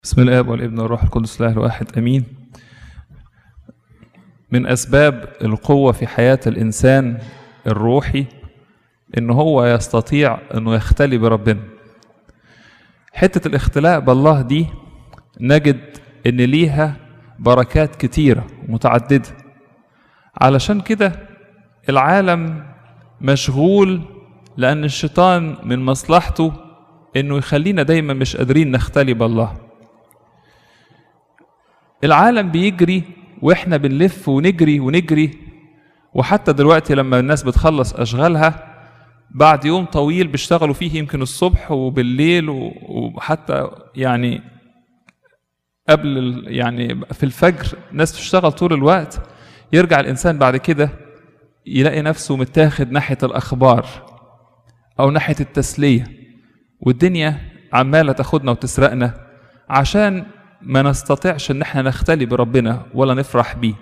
بسم الاب والابن والروح القدس الاله الواحد امين من اسباب القوه في حياه الانسان الروحي ان هو يستطيع انه يختلي بربنا حته الاختلاء بالله دي نجد ان ليها بركات كتيره متعدده علشان كده العالم مشغول لان الشيطان من مصلحته انه يخلينا دايما مش قادرين نختلي بالله العالم بيجري واحنا بنلف ونجري ونجري وحتى دلوقتي لما الناس بتخلص اشغالها بعد يوم طويل بيشتغلوا فيه يمكن الصبح وبالليل وحتى يعني قبل يعني في الفجر ناس تشتغل طول الوقت يرجع الانسان بعد كده يلاقي نفسه متاخد ناحيه الاخبار او ناحيه التسليه والدنيا عماله تاخدنا وتسرقنا عشان ما نستطيعش ان احنا نختلي بربنا ولا نفرح بيه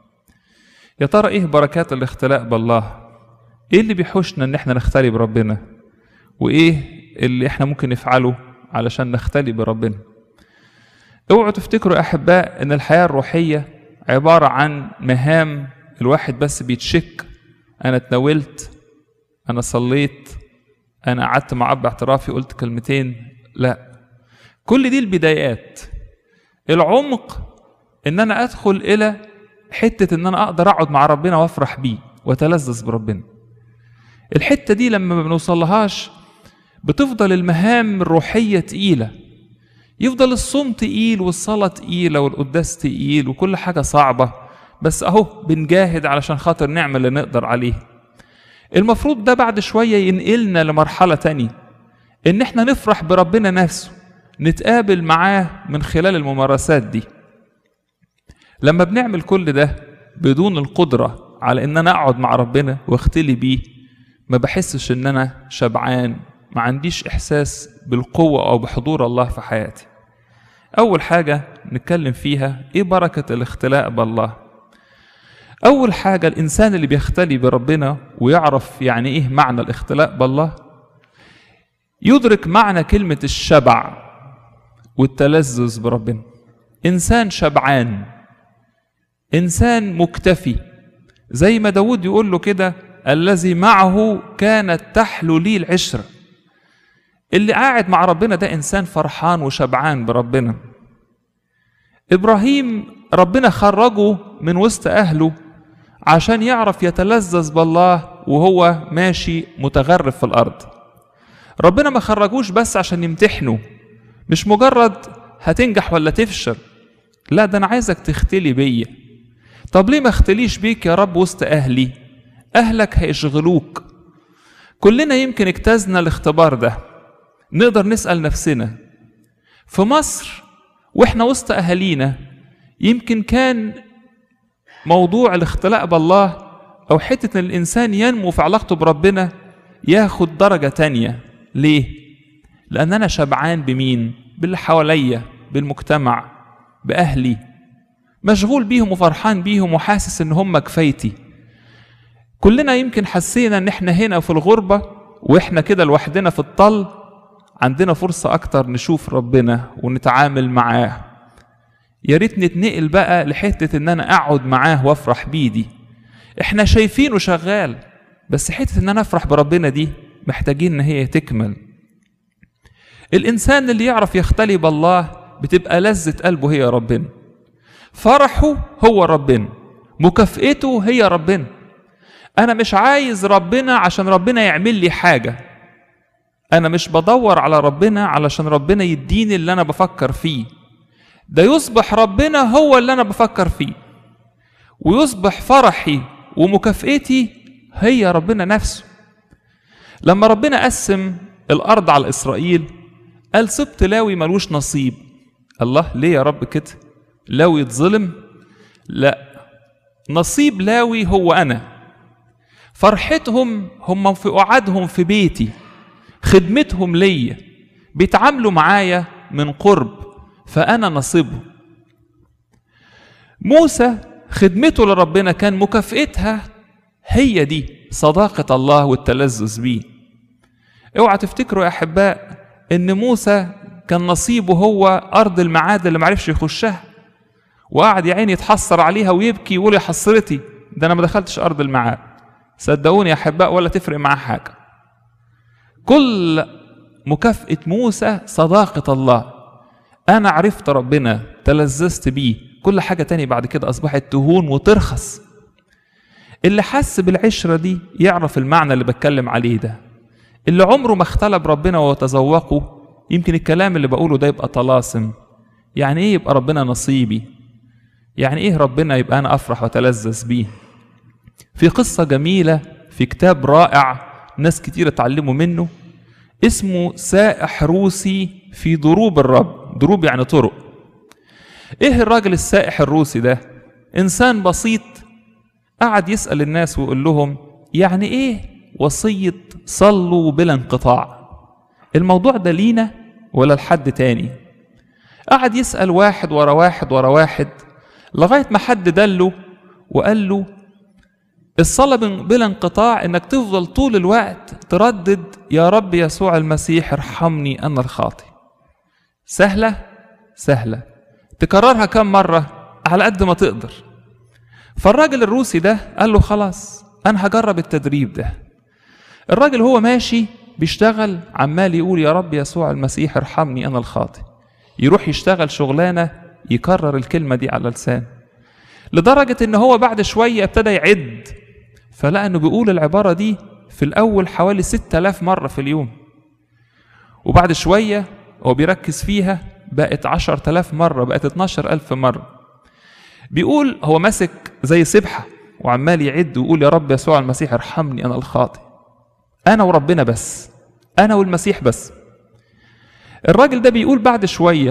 يا ترى ايه بركات الاختلاء بالله ايه اللي بيحوشنا ان احنا نختلي بربنا وايه اللي احنا ممكن نفعله علشان نختلي بربنا اوعوا تفتكروا يا احباء ان الحياه الروحيه عباره عن مهام الواحد بس بيتشك انا اتناولت انا صليت انا قعدت مع اب اعترافي قلت كلمتين لا كل دي البدايات العمق ان انا ادخل الى حته ان انا اقدر اقعد مع ربنا وافرح بيه واتلذذ بربنا الحته دي لما ما بنوصلهاش بتفضل المهام الروحيه تقيله يفضل الصوم تقيل والصلاه تقيله والقداس تقيل وكل حاجه صعبه بس اهو بنجاهد علشان خاطر نعمل اللي نقدر عليه المفروض ده بعد شويه ينقلنا لمرحله تانية ان احنا نفرح بربنا نفسه نتقابل معاه من خلال الممارسات دي لما بنعمل كل ده بدون القدرة على ان انا اقعد مع ربنا واختلي بيه ما بحسش ان انا شبعان ما عنديش احساس بالقوة او بحضور الله في حياتي اول حاجة نتكلم فيها ايه بركة الاختلاء بالله اول حاجة الانسان اللي بيختلي بربنا ويعرف يعني ايه معنى الاختلاء بالله يدرك معنى كلمة الشبع والتلذذ بربنا انسان شبعان انسان مكتفي زي ما داود يقول له كده الذي معه كانت تحلو لي العشرة اللي قاعد مع ربنا ده انسان فرحان وشبعان بربنا ابراهيم ربنا خرجه من وسط اهله عشان يعرف يتلذذ بالله وهو ماشي متغرب في الارض ربنا ما خرجوش بس عشان يمتحنه مش مجرد هتنجح ولا تفشل لا ده انا عايزك تختلي بيا طب ليه ما اختليش بيك يا رب وسط اهلي اهلك هيشغلوك كلنا يمكن اجتزنا الاختبار ده نقدر نسال نفسنا في مصر واحنا وسط اهالينا يمكن كان موضوع الاختلاء بالله او حته ان الانسان ينمو في علاقته بربنا ياخد درجه تانية ليه لان انا شبعان بمين باللي حواليا بالمجتمع باهلي مشغول بيهم وفرحان بيهم وحاسس ان هم كفايتي كلنا يمكن حسينا ان احنا هنا في الغربة واحنا كده لوحدنا في الطل عندنا فرصة اكتر نشوف ربنا ونتعامل معاه يا ريت نتنقل بقى لحتة ان انا اقعد معاه وافرح بيه دي احنا شايفينه شغال بس حتة ان انا افرح بربنا دي محتاجين ان هي تكمل الإنسان اللي يعرف يختلي بالله بتبقى لذة قلبه هي ربنا فرحه هو ربنا مكافئته هي ربنا أنا مش عايز ربنا عشان ربنا يعمل لي حاجة أنا مش بدور على ربنا علشان ربنا يديني اللي أنا بفكر فيه ده يصبح ربنا هو اللي أنا بفكر فيه ويصبح فرحي ومكافئتي هي ربنا نفسه لما ربنا قسم الأرض على إسرائيل قال سبت لاوي ملوش نصيب الله ليه يا رب كده لاوي يتظلم لا نصيب لاوي هو انا فرحتهم هم في قعدهم في بيتي خدمتهم ليا بيتعاملوا معايا من قرب فانا نصيبهم موسى خدمته لربنا كان مكافئتها هي دي صداقة الله والتلذذ بيه اوعى تفتكروا يا احباء ان موسى كان نصيبه هو ارض المعاد اللي معرفش يخشها وقعد يا عيني يتحسر عليها ويبكي ويقول يا حسرتي ده انا ما دخلتش ارض المعاد صدقوني يا احباء ولا تفرق معاه حاجه كل مكافاه موسى صداقه الله انا عرفت ربنا تلذذت بيه كل حاجه تاني بعد كده اصبحت تهون وترخص اللي حس بالعشره دي يعرف المعنى اللي بتكلم عليه ده اللي عمره ما اختلى ربنا وتذوقه يمكن الكلام اللي بقوله ده يبقى طلاسم يعني ايه يبقى ربنا نصيبي يعني ايه ربنا يبقى انا افرح واتلذذ بيه في قصه جميله في كتاب رائع ناس كتير اتعلموا منه اسمه سائح روسي في ضروب الرب ضروب يعني طرق ايه الراجل السائح الروسي ده انسان بسيط قعد يسال الناس ويقول لهم يعني ايه وصيه صلوا بلا انقطاع الموضوع ده لينا ولا لحد تاني قعد يسال واحد ورا واحد ورا واحد لغايه ما حد دله وقال له الصلاة بلا انقطاع انك تفضل طول الوقت تردد يا رب يسوع المسيح ارحمني انا الخاطي سهلة سهلة تكررها كم مرة على قد ما تقدر فالراجل الروسي ده قال له خلاص انا هجرب التدريب ده الراجل هو ماشي بيشتغل عمال يقول يا رب يسوع المسيح ارحمني انا الخاطي يروح يشتغل شغلانة يكرر الكلمة دي على لسانه لدرجة ان هو بعد شوية ابتدى يعد فلقى انه بيقول العبارة دي في الاول حوالي ستة آلاف مرة في اليوم وبعد شوية هو بيركز فيها بقت عشر تلاف مرة بقت اتناشر ألف مرة بيقول هو ماسك زي سبحة وعمال يعد ويقول يا رب يسوع المسيح ارحمني أنا الخاطئ أنا وربنا بس أنا والمسيح بس الراجل ده بيقول بعد شوية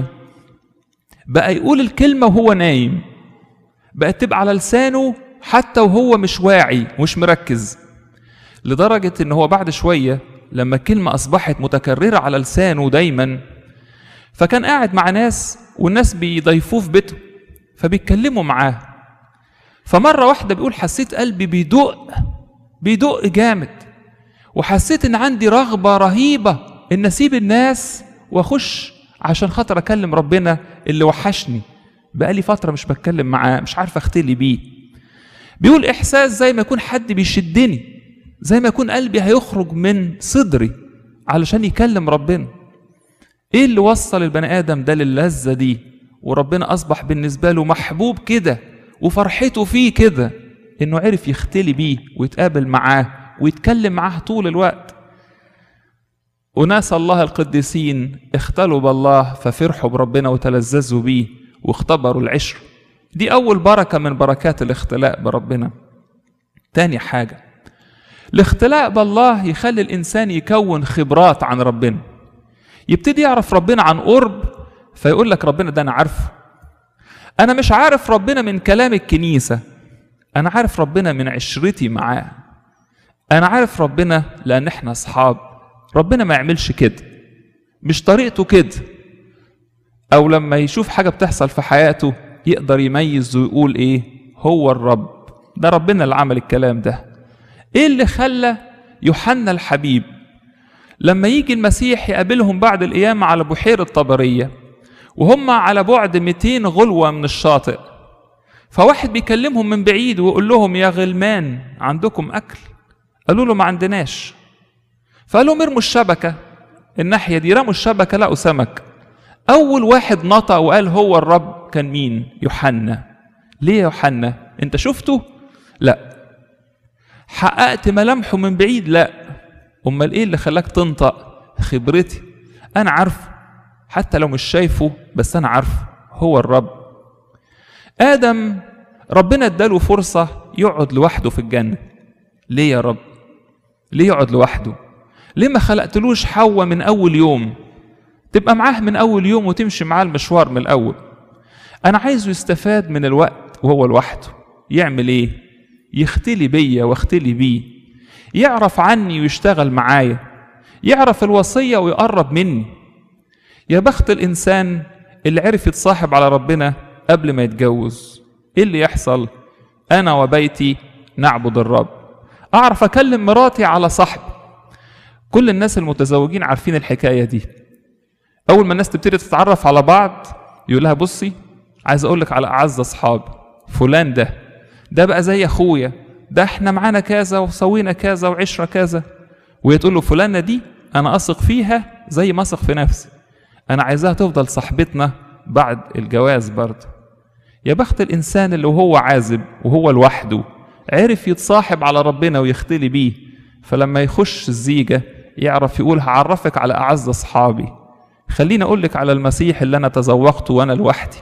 بقى يقول الكلمة وهو نايم بقت تبقى على لسانه حتى وهو مش واعي مش مركز لدرجة ان هو بعد شوية لما الكلمة أصبحت متكررة على لسانه دايما فكان قاعد مع ناس والناس بيضيفوه في بيته فبيتكلموا معاه فمرة واحدة بيقول حسيت قلبي بيدق بيدق جامد وحسيت ان عندي رغبة رهيبة ان اسيب الناس واخش عشان خاطر اكلم ربنا اللي وحشني بقالي فترة مش بتكلم معاه مش عارف اختلي بيه بيقول احساس زي ما يكون حد بيشدني زي ما يكون قلبي هيخرج من صدري علشان يكلم ربنا ايه اللي وصل البني ادم ده للذة دي وربنا اصبح بالنسبة له محبوب كده وفرحته فيه كده انه عرف يختلي بيه ويتقابل معاه ويتكلم معاه طول الوقت أناس الله القديسين اختلوا بالله ففرحوا بربنا وتلذذوا بيه واختبروا العشر دي أول بركة من بركات الاختلاء بربنا تاني حاجة الاختلاء بالله يخلي الإنسان يكون خبرات عن ربنا يبتدي يعرف ربنا عن قرب فيقول لك ربنا ده أنا عارفه أنا مش عارف ربنا من كلام الكنيسة أنا عارف ربنا من عشرتي معاه أنا عارف ربنا لأن إحنا أصحاب ربنا ما يعملش كده مش طريقته كده او لما يشوف حاجه بتحصل في حياته يقدر يميز ويقول ايه هو الرب ده ربنا اللي عمل الكلام ده ايه اللي خلى يوحنا الحبيب لما يجي المسيح يقابلهم بعد القيامة على بحيرة طبرية وهم على بعد 200 غلوة من الشاطئ فواحد بيكلمهم من بعيد ويقول لهم يا غلمان عندكم أكل قالوا له ما عندناش فقال لهم ارموا الشبكة الناحية دي رموا الشبكة لقوا سمك أول واحد نطق وقال هو الرب كان مين؟ يوحنا ليه يا يوحنا؟ أنت شفته؟ لا حققت ملامحه من بعيد؟ لا أمال إيه اللي خلاك تنطق؟ خبرتي أنا عارفه حتى لو مش شايفه بس أنا عارفه هو الرب آدم ربنا اداله فرصة يقعد لوحده في الجنة ليه يا رب؟ ليه يقعد لوحده؟ ليه ما خلقتلوش حواء من أول يوم؟ تبقى معاه من أول يوم وتمشي معاه المشوار من الأول أنا عايزه يستفاد من الوقت وهو لوحده يعمل إيه؟ يختلي بيا واختلي بيه يعرف عني ويشتغل معايا يعرف الوصية ويقرب مني يا بخت الإنسان اللي عرف يتصاحب على ربنا قبل ما يتجوز إيه اللي يحصل؟ أنا وبيتي نعبد الرب أعرف أكلم مراتي على صاحب كل الناس المتزوجين عارفين الحكاية دي اول ما الناس تبتدي تتعرف على بعض يقول لها بصي عايز اقول لك على اعز اصحابي فلان ده ده بقى زي اخويا ده احنا معانا كذا وسوينا كذا وعشره كذا وهي تقول له فلانه دي انا اثق فيها زي ما اثق في نفسي انا عايزاها تفضل صاحبتنا بعد الجواز برضه يا بخت الانسان اللي وهو عازب وهو لوحده عرف يتصاحب على ربنا ويختلي بيه فلما يخش الزيجه يعرف يقول هعرفك على اعز اصحابي خليني اقول لك على المسيح اللي انا تذوقته وانا لوحدي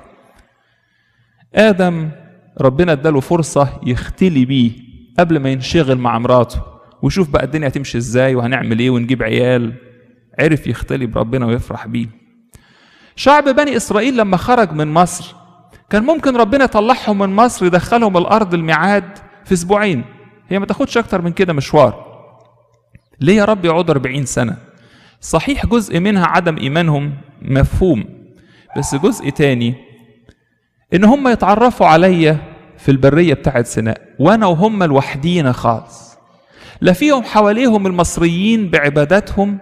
ادم ربنا اداله فرصه يختلي بيه قبل ما ينشغل مع مراته ويشوف بقى الدنيا هتمشي ازاي وهنعمل ايه ونجيب عيال عرف يختلي بربنا ويفرح بيه شعب بني اسرائيل لما خرج من مصر كان ممكن ربنا يطلعهم من مصر يدخلهم الارض الميعاد في اسبوعين هي ما تاخدش اكتر من كده مشوار ليه يا رب يقعدوا 40 سنه صحيح جزء منها عدم ايمانهم مفهوم بس جزء تاني ان هم يتعرفوا عليا في البريه بتاعت سيناء وانا وهم لوحدينا خالص لا فيهم حواليهم المصريين بعباداتهم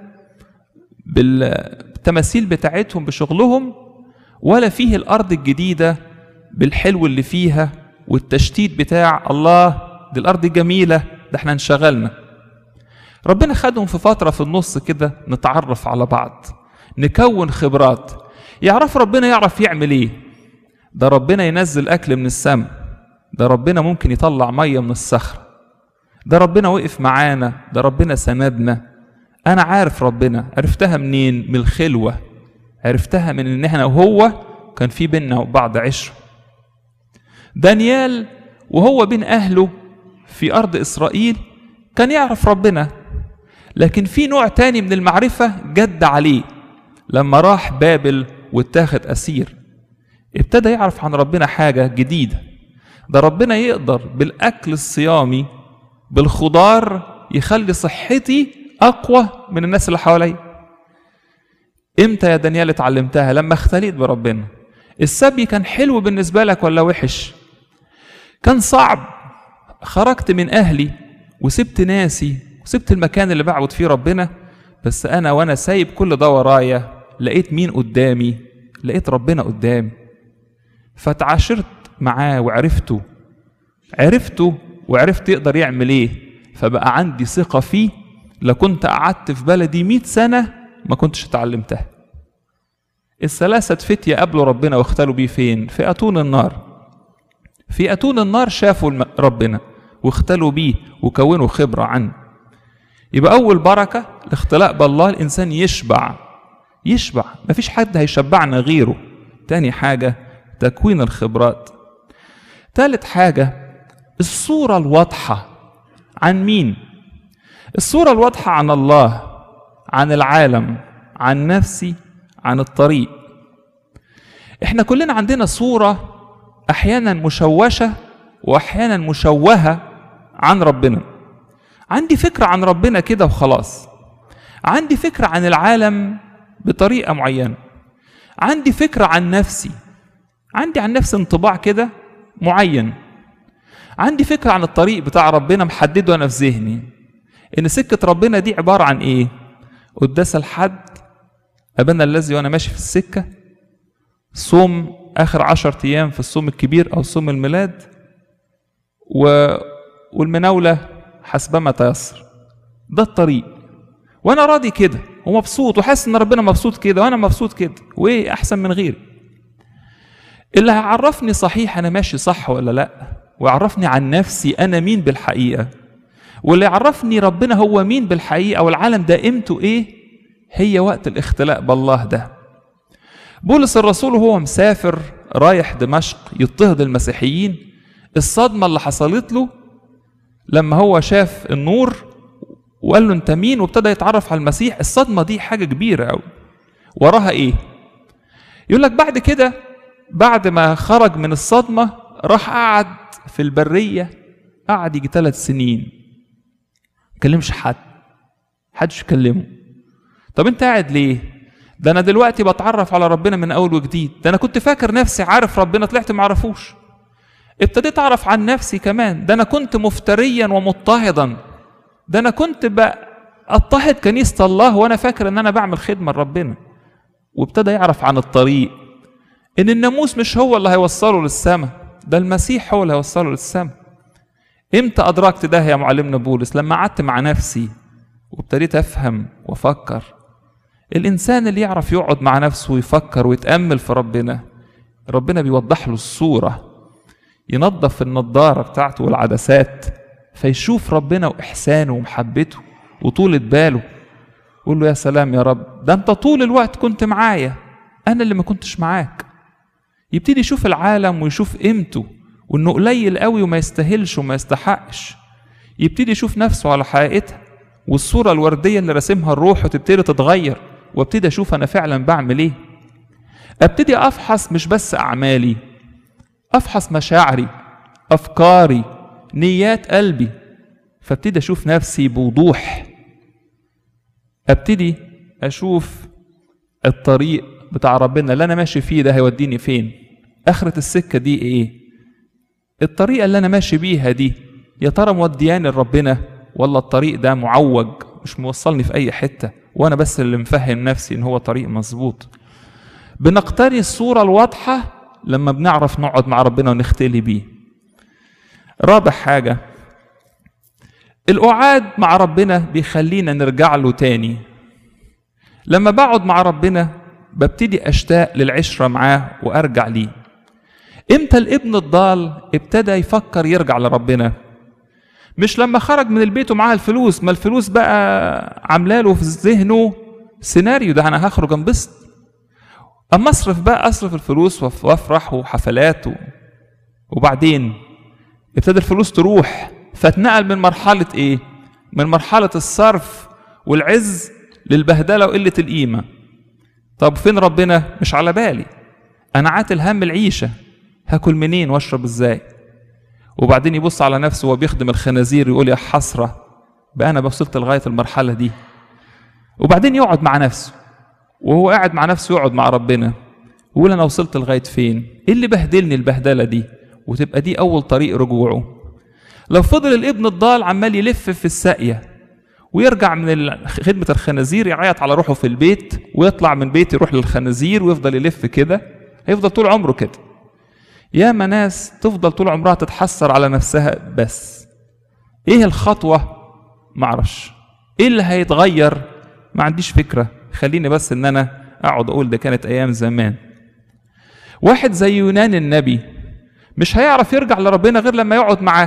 بالتماثيل بتاعتهم بشغلهم ولا فيه الارض الجديده بالحلو اللي فيها والتشتيت بتاع الله دي الارض جميله ده احنا انشغلنا ربنا خدهم في فتره في النص كده نتعرف على بعض نكون خبرات يعرف ربنا يعرف يعمل ايه ده ربنا ينزل اكل من السماء ده ربنا ممكن يطلع ميه من الصخر ده ربنا وقف معانا ده ربنا سندنا انا عارف ربنا عرفتها منين من الخلوه عرفتها من ان احنا وهو كان في بينا وبعض عشره دانيال وهو بين اهله في ارض اسرائيل كان يعرف ربنا لكن في نوع تاني من المعرفه جد عليه لما راح بابل واتاخد اسير ابتدى يعرف عن ربنا حاجه جديده ده ربنا يقدر بالاكل الصيامي بالخضار يخلي صحتي اقوى من الناس اللي حواليا امتى يا دانيال اتعلمتها لما اختليت بربنا السبي كان حلو بالنسبه لك ولا وحش كان صعب خرجت من اهلي وسبت ناسي وسبت المكان اللي بعبد فيه ربنا بس انا وانا سايب كل ده ورايا لقيت مين قدامي لقيت ربنا قدامي فتعاشرت معاه وعرفته عرفته وعرفت يقدر يعمل ايه فبقى عندي ثقة فيه لكنت قعدت في بلدي مئة سنة ما كنتش اتعلمتها الثلاثة فتية قابلوا ربنا واختلوا بيه فين في أتون النار في أتون النار شافوا ربنا واختلوا بيه وكونوا خبرة عنه يبقى أول بركة الاختلاء بالله الإنسان يشبع يشبع مفيش حد هيشبعنا غيره تاني حاجة تكوين الخبرات تالت حاجة الصورة الواضحة عن مين؟ الصورة الواضحة عن الله عن العالم عن نفسي عن الطريق احنا كلنا عندنا صورة احيانا مشوشة واحيانا مشوهة عن ربنا عندي فكرة عن ربنا كده وخلاص عندي فكرة عن العالم بطريقة معينة عندي فكرة عن نفسي عندي عن نفسي انطباع كده معين عندي فكرة عن الطريق بتاع ربنا محدده أنا في ذهني إن سكة ربنا دي عبارة عن إيه؟ قداس الحد أبانا الذي وأنا ماشي في السكة صوم آخر عشر أيام في الصوم الكبير أو صوم الميلاد و... والمناولة حسبما تيسر ده الطريق وأنا راضي كده ومبسوط وحاسس إن ربنا مبسوط كده وأنا مبسوط كده وإيه أحسن من غيري اللي هيعرفني صحيح أنا ماشي صح ولا لأ ويعرفني عن نفسي أنا مين بالحقيقة واللي يعرفني ربنا هو مين بالحقيقة والعالم ده قيمته إيه هي وقت الاختلاء بالله ده بولس الرسول وهو مسافر رايح دمشق يضطهد المسيحيين الصدمة اللي حصلت له لما هو شاف النور وقال له انت مين وابتدى يتعرف على المسيح الصدمة دي حاجة كبيرة قوي وراها ايه يقول لك بعد كده بعد ما خرج من الصدمة راح قعد في البرية قعد يجي ثلاث سنين كلمش حد حدش يكلمه طب انت قاعد ليه ده انا دلوقتي بتعرف على ربنا من اول وجديد ده انا كنت فاكر نفسي عارف ربنا طلعت ما اعرفوش ابتديت اعرف عن نفسي كمان ده انا كنت مفتريا ومضطهدا ده انا كنت اضطهد كنيسه الله وانا فاكر ان انا بعمل خدمه لربنا وابتدى يعرف عن الطريق ان الناموس مش هو اللي هيوصله للسماء ده المسيح هو اللي هيوصله للسماء امتى ادركت ده يا معلمنا بولس لما قعدت مع نفسي وابتديت افهم وافكر الانسان اللي يعرف يقعد مع نفسه ويفكر ويتامل في ربنا ربنا بيوضح له الصوره ينظف النضاره بتاعته والعدسات فيشوف ربنا واحسانه ومحبته وطولة باله يقول له يا سلام يا رب ده انت طول الوقت كنت معايا انا اللي ما كنتش معاك يبتدي يشوف العالم ويشوف قيمته وانه قليل قوي وما يستاهلش وما يستحقش يبتدي يشوف نفسه على حقيقتها والصورة الوردية اللي راسمها الروح وتبتدي تتغير وابتدي اشوف انا فعلا بعمل ايه ابتدي افحص مش بس اعمالي افحص مشاعري افكاري نيات قلبي فابتدي اشوف نفسي بوضوح ابتدي اشوف الطريق بتاع ربنا اللي انا ماشي فيه ده هيوديني فين اخرة السكة دي ايه الطريقة اللي انا ماشي بيها دي يا ترى مودياني لربنا ولا الطريق ده معوج مش موصلني في اي حتة وانا بس اللي مفهم نفسي ان هو طريق مظبوط بنقتني الصورة الواضحة لما بنعرف نقعد مع ربنا ونختلي بيه رابع حاجة القعاد مع ربنا بيخلينا نرجع له تاني لما بقعد مع ربنا ببتدي اشتاق للعشرة معاه وارجع ليه امتى الابن الضال ابتدى يفكر يرجع لربنا مش لما خرج من البيت ومعاه الفلوس ما الفلوس بقى عامله له في ذهنه سيناريو ده انا هخرج انبسط اما اصرف بقى اصرف الفلوس وافرح وحفلات و... وبعدين ابتدى الفلوس تروح فاتنقل من مرحلة ايه من مرحلة الصرف والعز للبهدلة وقلة القيمة طب فين ربنا مش على بالي انا عاتل هم العيشة هاكل منين واشرب ازاي وبعدين يبص على نفسه وهو بيخدم الخنازير يقول يا حسرة بقى انا وصلت لغاية المرحلة دي وبعدين يقعد مع نفسه وهو قاعد مع نفسه يقعد مع ربنا ويقول انا وصلت لغاية فين ايه اللي بهدلني البهدلة دي وتبقى دي اول طريق رجوعه لو فضل الابن الضال عمال يلف في الساقية ويرجع من خدمة الخنازير يعيط على روحه في البيت ويطلع من بيت يروح للخنازير ويفضل يلف كده هيفضل طول عمره كده ياما ناس تفضل طول عمرها تتحسر على نفسها بس ايه الخطوة معرفش ايه اللي هيتغير ما عنديش فكرة خليني بس ان انا اقعد اقول ده كانت ايام زمان واحد زي يونان النبي مش هيعرف يرجع لربنا غير لما يقعد معاه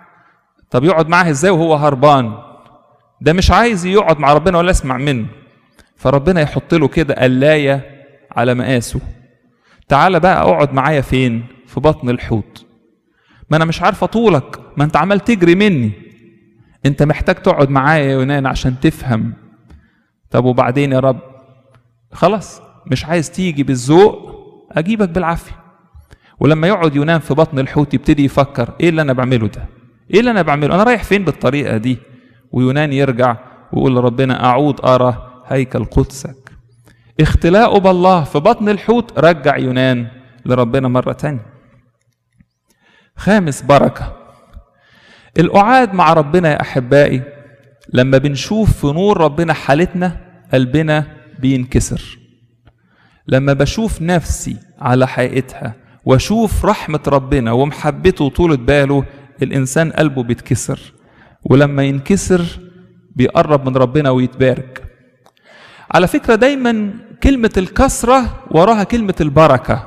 طب يقعد معاه ازاي وهو هربان ده مش عايز يقعد مع ربنا ولا يسمع منه فربنا يحط له كده قلاية على مقاسه تعالى بقى اقعد معايا فين في بطن الحوت ما انا مش عارف اطولك ما انت عمال تجري مني انت محتاج تقعد معايا يا يونان عشان تفهم طب وبعدين يا رب خلاص مش عايز تيجي بالذوق اجيبك بالعافيه ولما يقعد يونان في بطن الحوت يبتدي يفكر ايه اللي انا بعمله ده ايه اللي انا بعمله انا رايح فين بالطريقه دي ويونان يرجع ويقول لربنا اعود ارى هيكل قدسك اختلاقه بالله في بطن الحوت رجع يونان لربنا مرة تانية خامس بركة القعاد مع ربنا يا أحبائي لما بنشوف في نور ربنا حالتنا قلبنا بينكسر لما بشوف نفسي على حقيقتها واشوف رحمة ربنا ومحبته وطولة باله الإنسان قلبه بيتكسر ولما ينكسر بيقرب من ربنا ويتبارك على فكرة دايما كلمة الكسرة وراها كلمة البركة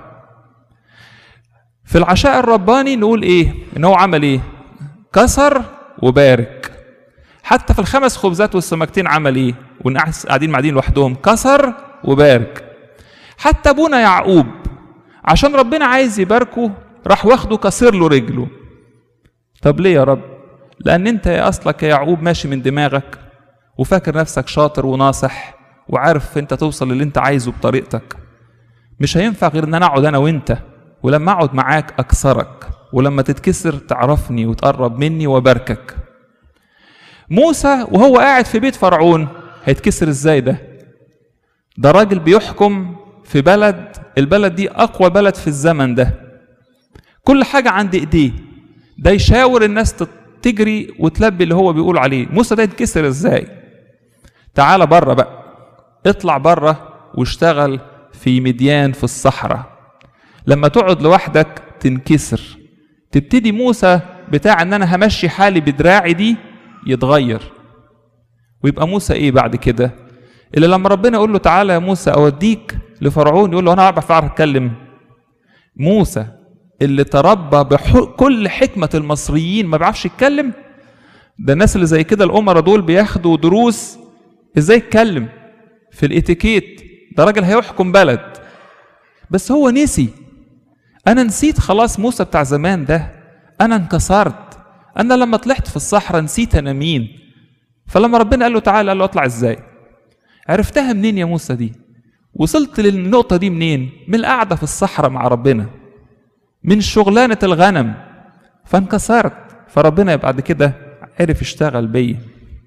في العشاء الرباني نقول ايه ان هو عمل ايه كسر وبارك حتى في الخمس خبزات والسمكتين عمل ايه والناس قاعدين قاعدين لوحدهم كسر وبارك حتى ابونا يعقوب عشان ربنا عايز يباركه راح واخده كسر له رجله طب ليه يا رب لان انت يا اصلك يا يعقوب ماشي من دماغك وفاكر نفسك شاطر وناصح وعارف انت توصل للي انت عايزه بطريقتك مش هينفع غير ان انا اقعد انا وانت ولما اقعد معاك اكسرك ولما تتكسر تعرفني وتقرب مني وباركك موسى وهو قاعد في بيت فرعون هيتكسر ازاي ده ده راجل بيحكم في بلد البلد دي اقوى بلد في الزمن ده كل حاجه عند ايديه ده يشاور الناس تجري وتلبي اللي هو بيقول عليه موسى ده يتكسر ازاي تعال بره بقى اطلع بره واشتغل في مديان في الصحراء لما تقعد لوحدك تنكسر تبتدي موسى بتاع ان انا همشي حالي بدراعي دي يتغير ويبقى موسى ايه بعد كده الا لما ربنا يقول له تعالى يا موسى اوديك لفرعون يقول له انا بعرف اعرف اتكلم موسى اللي تربى بكل حكمة المصريين ما بيعرفش يتكلم ده الناس اللي زي كده الأمراء دول بياخدوا دروس ازاي يتكلم في الاتيكيت ده راجل هيحكم بلد بس هو نسي انا نسيت خلاص موسى بتاع زمان ده انا انكسرت انا لما طلعت في الصحراء نسيت انا مين فلما ربنا قال له تعالى قال له اطلع ازاي عرفتها منين يا موسى دي وصلت للنقطة دي منين من القعدة في الصحراء مع ربنا من شغلانة الغنم فانكسرت فربنا بعد كده عرف يشتغل بيا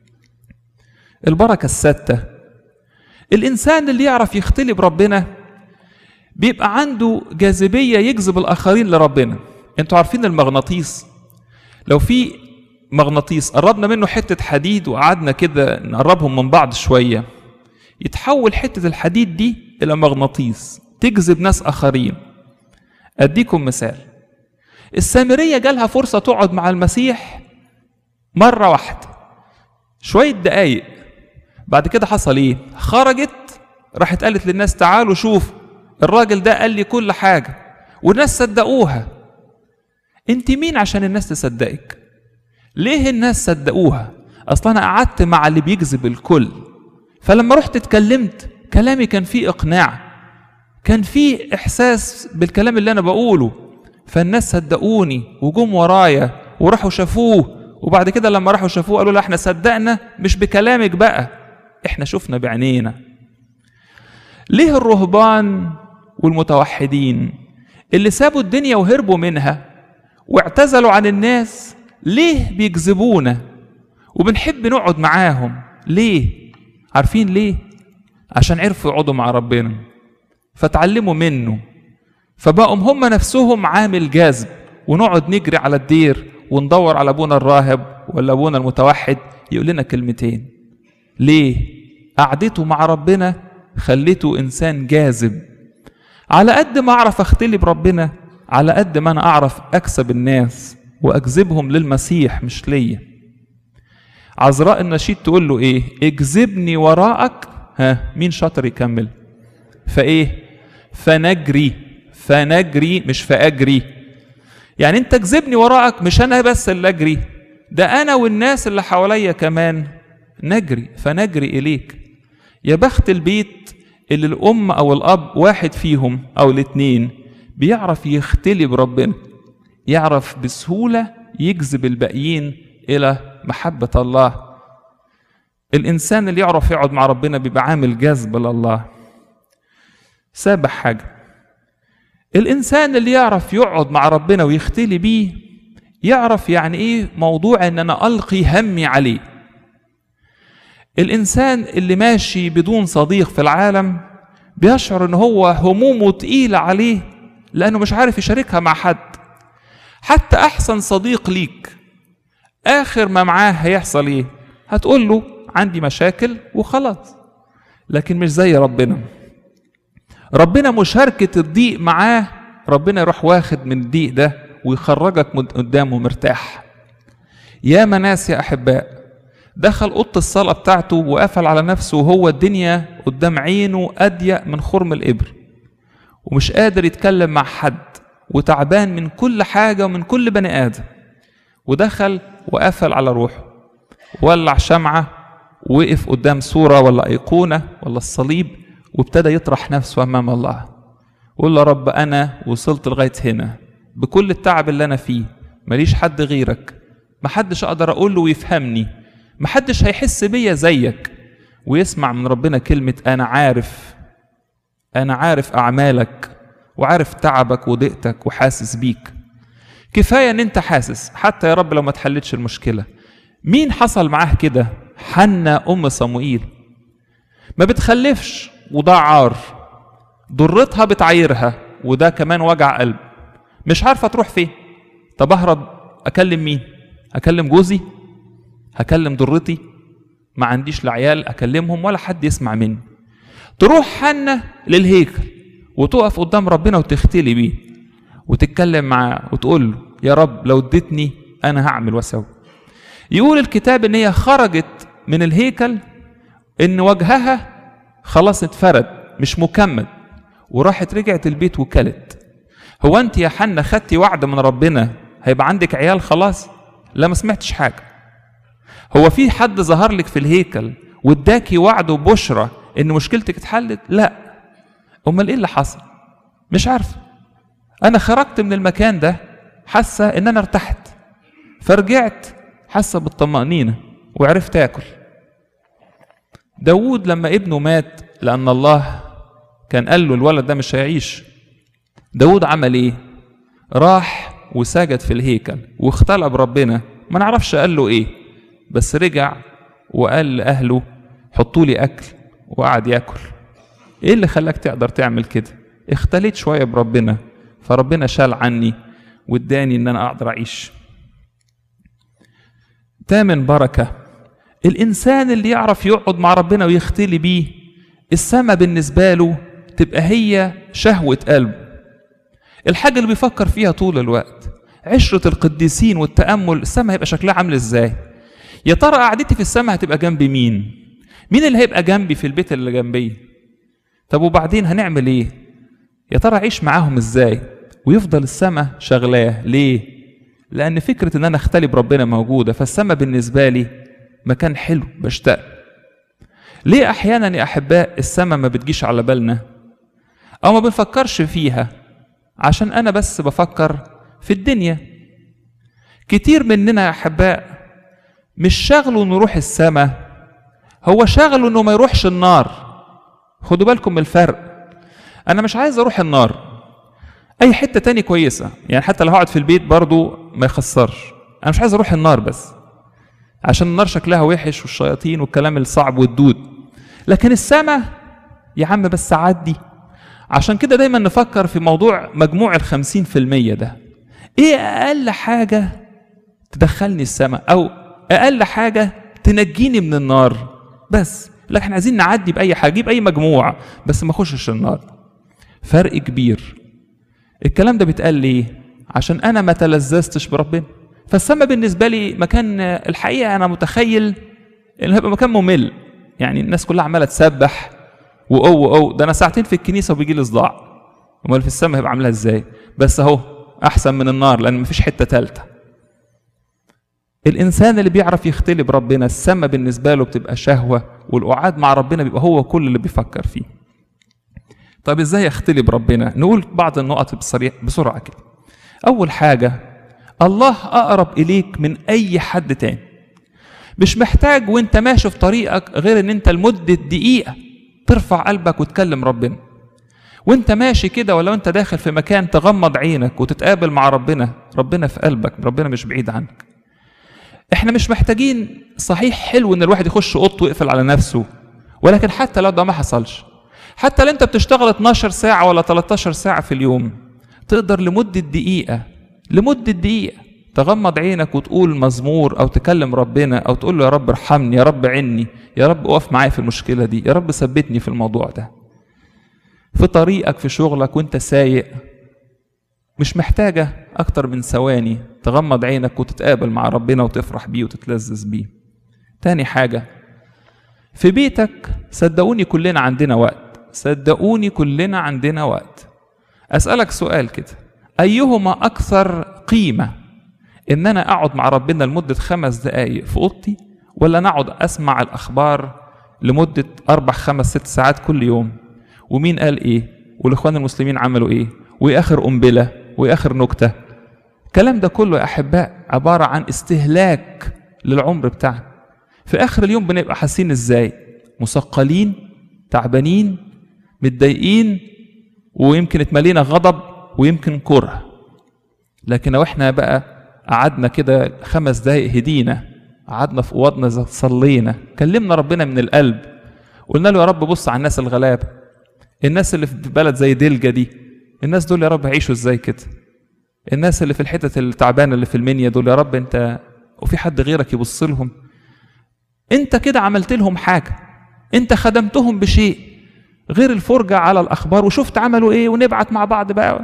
البركة الستة الإنسان اللي يعرف يختلي بربنا بيبقى عنده جاذبية يجذب الآخرين لربنا انتوا عارفين المغناطيس لو في مغناطيس قربنا منه حتة حديد وقعدنا كده نقربهم من بعض شوية يتحول حتة الحديد دي إلى مغناطيس تجذب ناس آخرين أديكم مثال السامرية جالها فرصة تقعد مع المسيح مرة واحدة شوية دقايق بعد كده حصل ايه خرجت راحت قالت للناس تعالوا شوف الراجل ده قال لي كل حاجة والناس صدقوها انت مين عشان الناس تصدقك ليه الناس صدقوها اصلا انا قعدت مع اللي بيجذب الكل فلما رحت اتكلمت كلامي كان فيه اقناع كان فيه احساس بالكلام اللي انا بقوله فالناس صدقوني وجم ورايا وراحوا شافوه وبعد كده لما راحوا شافوه قالوا لا احنا صدقنا مش بكلامك بقى احنا شفنا بعينينا ليه الرهبان والمتوحدين اللي سابوا الدنيا وهربوا منها واعتزلوا عن الناس ليه بيجذبونا وبنحب نقعد معاهم ليه عارفين ليه عشان عرفوا يقعدوا مع ربنا فتعلموا منه فبقوا هم نفسهم عامل جاذب ونقعد نجري على الدير وندور على ابونا الراهب ولا ابونا المتوحد يقول لنا كلمتين ليه قعدته مع ربنا خليته انسان جاذب على قد ما اعرف اختلي بربنا على قد ما انا اعرف اكسب الناس واجذبهم للمسيح مش ليا عذراء النشيد تقول له ايه اجذبني وراءك ها مين شاطر يكمل فايه فنجري فنجري مش فاجري يعني انت اجذبني وراءك مش انا بس اللي اجري ده انا والناس اللي حواليا كمان نجري فنجري اليك يا بخت البيت اللي الام او الاب واحد فيهم او الاتنين بيعرف يختلي بربنا يعرف بسهوله يجذب الباقيين الى محبه الله الانسان اللي يعرف يقعد مع ربنا بيبقى عامل جذب لله سابع حاجه الانسان اللي يعرف يقعد مع ربنا ويختلي بيه يعرف يعني ايه موضوع ان انا القي همي عليه الانسان اللي ماشي بدون صديق في العالم بيشعر ان هو همومه تقيله عليه لانه مش عارف يشاركها مع حد حتى احسن صديق ليك اخر ما معاه هيحصل ايه هتقول له عندي مشاكل وخلاص لكن مش زي ربنا ربنا مشاركة الضيق معاه ربنا يروح واخد من الضيق ده ويخرجك من قدامه مرتاح يا ناس يا أحباء دخل أوضة الصلاة بتاعته وقفل على نفسه وهو الدنيا قدام عينه أضيق من خرم الإبر ومش قادر يتكلم مع حد وتعبان من كل حاجة ومن كل بني آدم ودخل وقفل على روحه ولع شمعة وقف قدام صورة ولا أيقونة ولا الصليب وابتدى يطرح نفسه امام الله قول له رب انا وصلت لغايه هنا بكل التعب اللي انا فيه ماليش حد غيرك محدش اقدر اقول له ويفهمني محدش هيحس بيا زيك ويسمع من ربنا كلمه انا عارف انا عارف اعمالك وعارف تعبك وضيقتك وحاسس بيك كفايه ان انت حاسس حتى يا رب لو ما تحلتش المشكله مين حصل معاه كده حنا ام صموئيل ما بتخلفش وده عار ضرتها بتعايرها وده كمان وجع قلب مش عارفه تروح فين طب اهرب اكلم مين اكلم جوزي هكلم ضرتي ما عنديش لا عيال اكلمهم ولا حد يسمع مني تروح حنة للهيكل وتقف قدام ربنا وتختلي بيه وتتكلم معاه وتقول له يا رب لو اديتني انا هعمل واسوي يقول الكتاب ان هي خرجت من الهيكل ان وجهها خلاص اتفرد مش مكمل وراحت رجعت البيت وكلت هو انت يا حنا خدتي وعد من ربنا هيبقى عندك عيال خلاص لا ما سمعتش حاجه هو في حد ظهر لك في الهيكل واداكي وعد وبشرى ان مشكلتك اتحلت لا امال ايه اللي حصل مش عارفه انا خرجت من المكان ده حاسه ان انا ارتحت فرجعت حاسه بالطمانينه وعرفت اكل داود لما ابنه مات لان الله كان قال له الولد ده مش هيعيش داود عمل ايه راح وسجد في الهيكل واختلى بربنا ما نعرفش قال له ايه بس رجع وقال لاهله حطوا لي اكل وقعد ياكل ايه اللي خلاك تقدر تعمل كده اختليت شويه بربنا فربنا شال عني واداني ان انا اقدر اعيش تامن بركه الانسان اللي يعرف يقعد مع ربنا ويختلي بيه السما بالنسبه له تبقى هي شهوه قلبه الحاجه اللي بيفكر فيها طول الوقت عشره القديسين والتامل السما هيبقى شكلها عامل ازاي يا ترى قعدتي في السما هتبقى جنب مين مين اللي هيبقى جنبي في البيت اللي جنبي طب وبعدين هنعمل ايه يا ترى اعيش معاهم ازاي ويفضل السما شغلاه ليه لان فكره ان انا اختلي بربنا موجوده فالسما بالنسبه لي مكان حلو بشتاق ليه احيانا يا احباء السما ما بتجيش على بالنا او ما بنفكرش فيها عشان انا بس بفكر في الدنيا كتير مننا يا احباء مش شغله انه يروح السما هو شغله انه ما يروحش النار خدوا بالكم من الفرق انا مش عايز اروح النار اي حته تاني كويسه يعني حتى لو هقعد في البيت برضو ما يخسرش انا مش عايز اروح النار بس عشان النار شكلها وحش والشياطين والكلام الصعب والدود لكن السما يا عم بس عدي عشان كده دايما نفكر في موضوع مجموع الخمسين في المية ده ايه اقل حاجة تدخلني السماء او اقل حاجة تنجيني من النار بس لكن احنا عايزين نعدي باي حاجة اجيب اي مجموعة بس ما اخشش النار فرق كبير الكلام ده بيتقال ليه عشان انا ما تلذذتش بربنا فالسما بالنسبه لي مكان الحقيقه انا متخيل انه هيبقى مكان ممل يعني الناس كلها عماله تسبح واو او ده انا ساعتين في الكنيسه وبيجي لي صداع امال في السما هيبقى عاملها ازاي بس اهو احسن من النار لان مفيش حته ثالثه الانسان اللي بيعرف يختلي بربنا السما بالنسبه له بتبقى شهوه والقعاد مع ربنا بيبقى هو كل اللي بيفكر فيه طب ازاي اختلي بربنا نقول بعض النقط بصريح بسرعه كده اول حاجه الله اقرب اليك من اي حد تاني مش محتاج وانت ماشي في طريقك غير ان انت لمده دقيقه ترفع قلبك وتكلم ربنا وانت ماشي كده ولا انت داخل في مكان تغمض عينك وتتقابل مع ربنا ربنا في قلبك ربنا مش بعيد عنك احنا مش محتاجين صحيح حلو ان الواحد يخش اوضته ويقفل على نفسه ولكن حتى لو ده ما حصلش حتى لو انت بتشتغل 12 ساعة ولا 13 ساعة في اليوم تقدر لمدة دقيقة لمدة دقيقة تغمض عينك وتقول مزمور او تكلم ربنا او تقول له يا رب ارحمني يا رب عني يا رب اقف معايا في المشكلة دي يا رب ثبتني في الموضوع ده في طريقك في شغلك وانت سايق مش محتاجة أكتر من ثواني تغمض عينك وتتقابل مع ربنا وتفرح بيه وتتلذذ بيه تاني حاجة في بيتك صدقوني كلنا عندنا وقت صدقوني كلنا عندنا وقت أسألك سؤال كده أيهما أكثر قيمة إن أنا أقعد مع ربنا لمدة خمس دقايق في أوضتي ولا أنا أقعد أسمع الأخبار لمدة أربع خمس ست ساعات كل يوم ومين قال إيه والإخوان المسلمين عملوا إيه وإيه آخر قنبلة وإيه آخر نكتة الكلام ده كله يا أحباء عبارة عن استهلاك للعمر بتاعنا في آخر اليوم بنبقى حاسين إزاي مثقلين تعبانين متضايقين ويمكن اتملينا غضب ويمكن كره لكن لو احنا بقى قعدنا كده خمس دقايق هدينا قعدنا في اوضنا صلينا كلمنا ربنا من القلب قلنا له يا رب بص على الناس الغلابه الناس اللي في بلد زي دلجة دي الناس دول يا رب هيعيشوا ازاي كده الناس اللي في الحتت التعبانه اللي في المنيا دول يا رب انت وفي حد غيرك يبص لهم انت كده عملت لهم حاجه انت خدمتهم بشيء غير الفرجة على الأخبار وشفت عملوا إيه ونبعت مع بعض بقى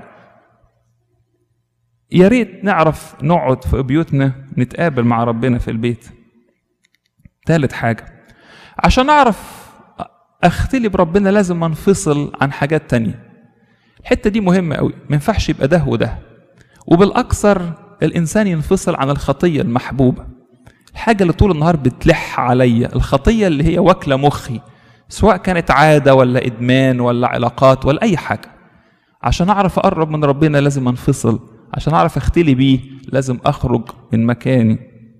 يا ريت نعرف نقعد في بيوتنا نتقابل مع ربنا في البيت ثالث حاجة عشان أعرف أختلي بربنا لازم أنفصل عن حاجات تانية الحتة دي مهمة قوي ما ينفعش يبقى ده وده وبالأكثر الإنسان ينفصل عن الخطية المحبوبة الحاجة اللي طول النهار بتلح عليا الخطية اللي هي واكلة مخي سواء كانت عادة ولا إدمان ولا علاقات ولا أي حاجة عشان أعرف أقرب من ربنا لازم أنفصل عشان أعرف أختلي بيه لازم أخرج من مكاني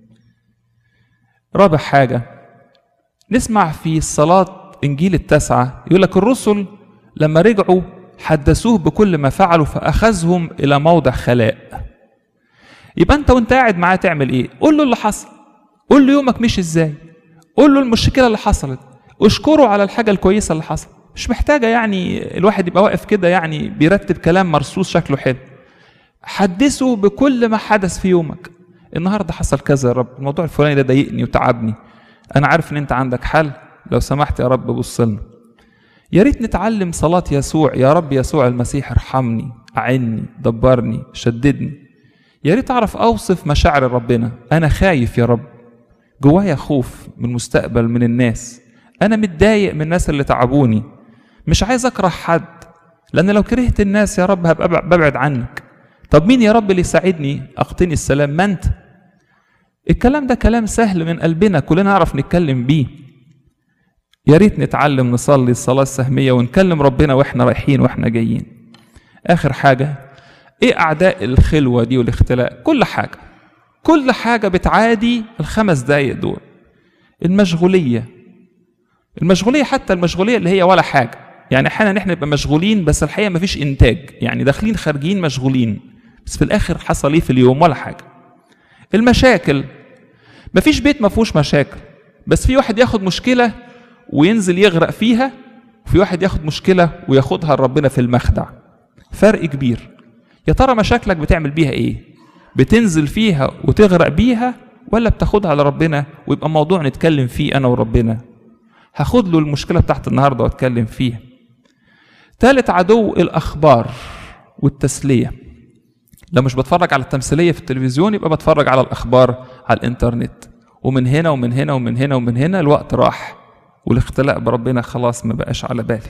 رابع حاجة نسمع في الصلاة إنجيل التاسعة يقول لك الرسل لما رجعوا حدثوه بكل ما فعلوا فأخذهم إلى موضع خلاء يبقى أنت وأنت قاعد معاه تعمل إيه؟ قول له اللي حصل قول له يومك مشي إزاي قول له المشكلة اللي حصلت اشكره على الحاجة الكويسة اللي حصلت مش محتاجة يعني الواحد يبقى واقف كده يعني بيرتب كلام مرصوص شكله حلو حدثه بكل ما حدث في يومك النهارده حصل كذا يا رب الموضوع الفلاني ده ضايقني وتعبني انا عارف ان انت عندك حل لو سمحت يا رب بص لنا يا ريت نتعلم صلاة يسوع يا رب يسوع المسيح ارحمني أعني دبرني شددني يا ريت أعرف أوصف مشاعر ربنا أنا خايف يا رب جوايا خوف من المستقبل من الناس أنا متضايق من الناس اللي تعبوني مش عايز أكره حد لأن لو كرهت الناس يا رب هبقى ببعد عنك طب مين يا رب اللي يساعدني أقتني السلام ما أنت الكلام ده كلام سهل من قلبنا كلنا نعرف نتكلم بيه يا ريت نتعلم نصلي الصلاة السهمية ونكلم ربنا واحنا رايحين واحنا جايين آخر حاجة ايه أعداء الخلوة دي والاختلاء كل حاجة كل حاجة بتعادي الخمس دقايق دول المشغولية المشغولية حتى المشغولية اللي هي ولا حاجة يعني احيانا احنا نبقى مشغولين بس الحقيقة مفيش إنتاج يعني داخلين خارجين مشغولين بس في الآخر حصل ايه في اليوم ولا حاجة المشاكل مفيش بيت ما فيهوش مشاكل بس في واحد ياخد مشكلة وينزل يغرق فيها وفي واحد ياخد مشكلة وياخدها لربنا في المخدع فرق كبير يا ترى مشاكلك بتعمل بيها ايه بتنزل فيها وتغرق بيها ولا بتاخدها لربنا ويبقى موضوع نتكلم فيه انا وربنا هاخد له المشكلة بتاعت النهاردة واتكلم فيها ثالث عدو الاخبار والتسلية لو مش بتفرج على التمثيلية في التلفزيون يبقى بتفرج على الاخبار على الانترنت ومن هنا ومن هنا ومن هنا ومن هنا الوقت راح والاختلاء بربنا خلاص ما بقاش على بالي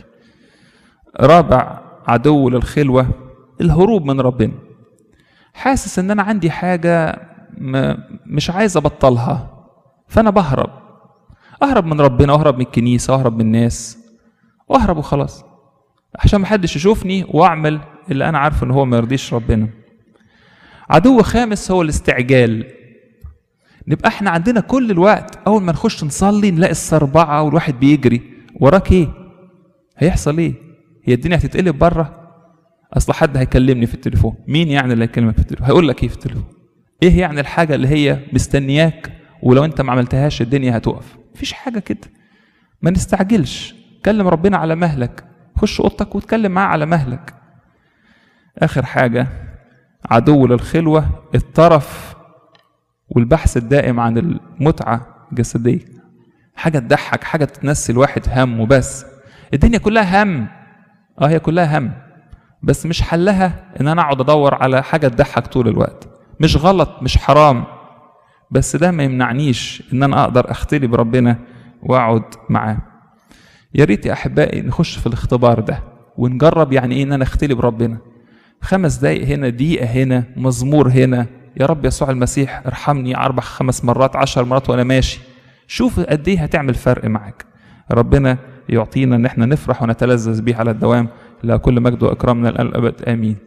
رابع عدو للخلوة الهروب من ربنا حاسس ان انا عندي حاجة مش عايز ابطلها فانا بهرب اهرب من ربنا واهرب من الكنيسة واهرب من الناس واهرب وخلاص عشان محدش يشوفني واعمل اللي انا عارفه ان هو ما يرضيش ربنا عدو خامس هو الاستعجال نبقى احنا عندنا كل الوقت اول ما نخش نصلي نلاقي السربعه والواحد بيجري وراك ايه هيحصل ايه هي الدنيا هتتقلب بره اصل حد هيكلمني في التليفون مين يعني اللي هيكلمك في التليفون هيقول لك ايه في التليفون ايه يعني الحاجه اللي هي مستنياك ولو انت ما عملتهاش الدنيا هتقف مفيش حاجه كده ما نستعجلش كلم ربنا على مهلك خش اوضتك واتكلم معاه على مهلك اخر حاجه عدو للخلوه الطرف والبحث الدائم عن المتعة الجسدية حاجة تضحك حاجة تنسي الواحد هم وبس الدنيا كلها هم اه هي كلها هم بس مش حلها ان انا اقعد ادور على حاجة تضحك طول الوقت مش غلط مش حرام بس ده ما يمنعنيش ان انا اقدر اختلي بربنا واقعد معاه يا ريت يا احبائي نخش في الاختبار ده ونجرب يعني ايه ان انا اختلي بربنا خمس دقايق هنا دقيقة هنا مزمور هنا يا رب يسوع المسيح ارحمني أربع خمس مرات عشر مرات وأنا ماشي شوف قد إيه هتعمل فرق معاك ربنا يعطينا إن احنا نفرح ونتلذذ بيه على الدوام لا كل مجد وإكرام من الآن الأبد آمين